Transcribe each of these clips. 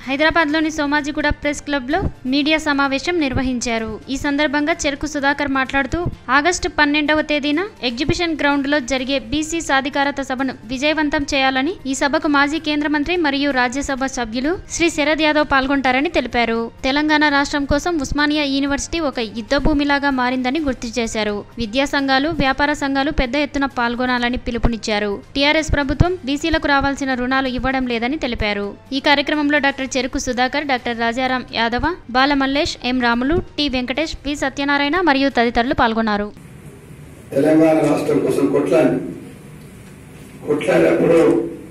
హైదరాబాద్లోని సోమాజిగూడ ప్రెస్ క్లబ్లో మీడియా సమావేశం నిర్వహించారు ఈ సందర్భంగా చెరుకు సుధాకర్ మాట్లాడుతూ ఆగస్టు పన్నెండవ తేదీన ఎగ్జిబిషన్ గ్రౌండ్లో జరిగే బీసీ సాధికారత సభను విజయవంతం చేయాలని ఈ సభకు మాజీ కేంద్ర మంత్రి మరియు రాజ్యసభ సభ్యులు శ్రీ శరద్ యాదవ్ పాల్గొంటారని తెలిపారు తెలంగాణ రాష్ట్రం కోసం ఉస్మానియా యూనివర్సిటీ ఒక యుద్ధ భూమిలాగా మారిందని గుర్తు చేశారు విద్యా సంఘాలు వ్యాపార సంఘాలు పెద్ద ఎత్తున పాల్గొనాలని పిలుపునిచ్చారు టీఆర్ఎస్ ప్రభుత్వం బీసీలకు రావాల్సిన రుణాలు ఇవ్వడం లేదని తెలిపారు ఈ కార్యక్రమంలో doctor Cheruku Sudhakar doctor Rajaram Yadava Bala Mallesh M Ramulu T Venkatesh V Satyanarayana మరియు తదితరులు పాల్గొన్నారు తెలంగాణ రాష్ట్రం కోసం కొట్లాడి కొట్లాడినప్పుడు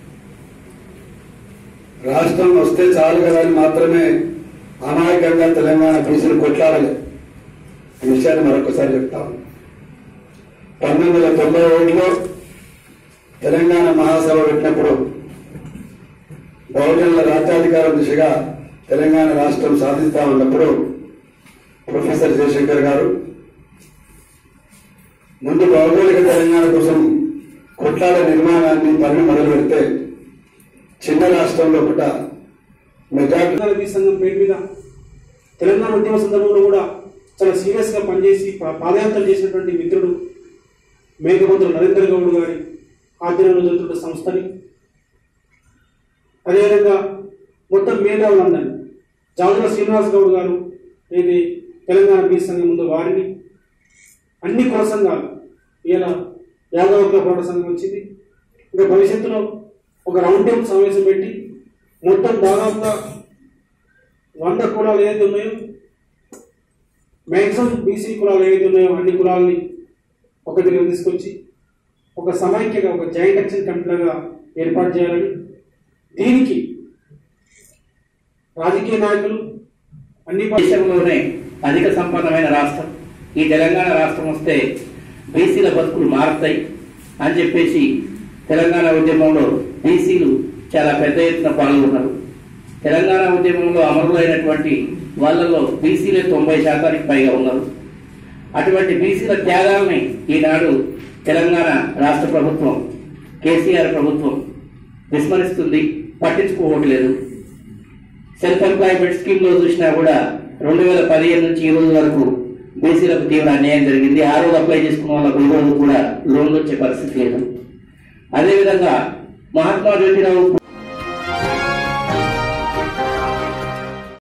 రాష్ట్రం వస్తే చాలు కదా అని మాత్రమే అమాయకంగా తెలంగాణ బీసీలు కొట్లాడలే ఈ విషయాన్ని మరొకసారి చెప్తాను పంతొమ్మిది వందల తొంభై ఒకటిలో తెలంగాణ మహాసభ పెట్టినప్పుడు బహుజనుల రాజ్యాధికారం దిశగా తెలంగాణ రాష్ట్రం సాధిస్తా ఉన్నప్పుడు ప్రొఫెసర్ జయశంకర్ గారు ముందు భౌగోళిక తెలంగాణ కోసం కొట్లాడ నిర్మాణాన్ని పని మొదలు పెడితే చిన్న రాష్ట్రంలో ఒకట మెజార్టీ తెలంగాణ బీసీ సంఘం పేరు మీద తెలంగాణ ఉద్యమ సందర్భంలో కూడా చాలా సీరియస్ గా పనిచేసి పా- పాదయాత్ర చేసినటువంటి మిత్రుడు మేఘమంత్రులు నరేందర్ గౌడ్ గారి ఆధ్వర్యంలో జరుగుతున్న సంస్థని అదేవిధంగా మొత్తం మేధావులందరినీ జాజుల శ్రీనివాస్ గౌడ్ గారు ఇది తెలంగాణ బీసీ సంఘం ముందు వారిని అన్ని కుల సంఘాలు ఇలా యాదవ కుల పోరాట సంఘం వచ్చింది ఇంకా భవిష్యత్తులో ఒక రౌండ్ టేబుల్ సమావేశం పెట్టి మొత్తం దాదాపుగా వంద కులాలు ఏదైతే ఉన్నాయో మ్యాక్సిమం బీసీ కులాలు ఏవైతే ఉన్నాయో అన్ని కులాలని ఒక దగ్గర తీసుకొచ్చి ఒక సమైక్యగా ఒక జాయింట్ యాక్షన్ కమిటీలాగా ఏర్పాటు చేయాలని దీనికి రాజకీయ నాయకులు అన్ని పార్టీ- దేశంలోనే అధిక సంపన్నమైన రాష్ట్రం ఈ తెలంగాణ రాష్ట్రం వస్తే బీసీల బతుకులు మారుతాయి అని చెప్పేసి తెలంగాణ ఉద్యమంలో బీసీలు చాలా పెద్ద ఎత్తున పాల్గొన్నారు తెలంగాణ ఉద్యమంలో అమరులైనటువంటి వాళ్ళలో బీసీలే తొంభై శాతానికి పైగా ఉన్నారు అటువంటి బీసీల త్యాగాల్ని ఈనాడు తెలంగాణ రాష్ట్ర ప్రభుత్వం కేసీఆర్ ప్రభుత్వం విస్మరిస్తుంది పట్టించుకోవట్లేదు సెల్ఫ్ ఎంప్లాయ్మెంట్ స్కీమ్ లో చూసినా కూడా రెండు వేల పదిహేను నుంచి ఈ రోజు వరకు బీసీలకు తీవ్ర అన్యాయం జరిగింది ఆ రోజు అప్లై చేసుకున్న వాళ్ళకు ఈ రోజు కూడా లోన్లు వచ్చే పరిస్థితి లేదు అదేవిధంగా మహాత్మా జ్యోతిరావు